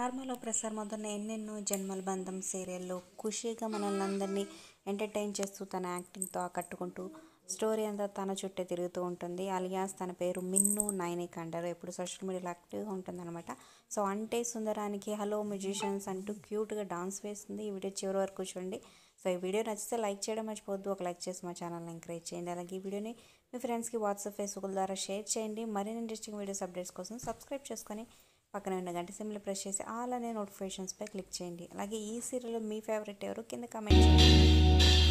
స్టార్మాలో ప్రసారమవుతున్న ఎన్నెన్నో జన్మల బంధం సీరియల్లో ఖుషీగా మనల్ని అందరినీ ఎంటర్టైన్ చేస్తూ తన యాక్టింగ్తో ఆకట్టుకుంటూ స్టోరీ అంతా తన చుట్టే తిరుగుతూ ఉంటుంది అలియాస్ తన పేరు మిన్ను నైనిక్ అంటారు ఎప్పుడు సోషల్ మీడియాలో యాక్టివ్గా ఉంటుందన్నమాట సో అంటే సుందరానికి హలో మ్యూజిషియన్స్ అంటూ క్యూట్గా డాన్స్ వేస్తుంది ఈ వీడియో చివరి వరకు చూడండి సో ఈ వీడియో నచ్చితే లైక్ చేయడం మర్చిపోవద్దు ఒక లైక్ చేసి మా ఛానల్ని ఎంకరేజ్ చేయండి అలాగే ఈ వీడియోని మీ ఫ్రెండ్స్కి వాట్సాప్ ఫేస్బుక్ ద్వారా షేర్ చేయండి మరిన్ని ఇంట్రెస్టింగ్ వీడియోస్ అప్డేట్స్ కోసం సబ్స్క్రైబ్ చేసుకొని పక్కన ఉన్న గంట సింబల్ ప్రెస్ చేసి ఆల్ అనే నోటిఫికేషన్స్పై క్లిక్ చేయండి అలాగే ఈ సీరియల్లో మీ ఫేవరెట్ ఎవరు కింద కమెంట్ చేయండి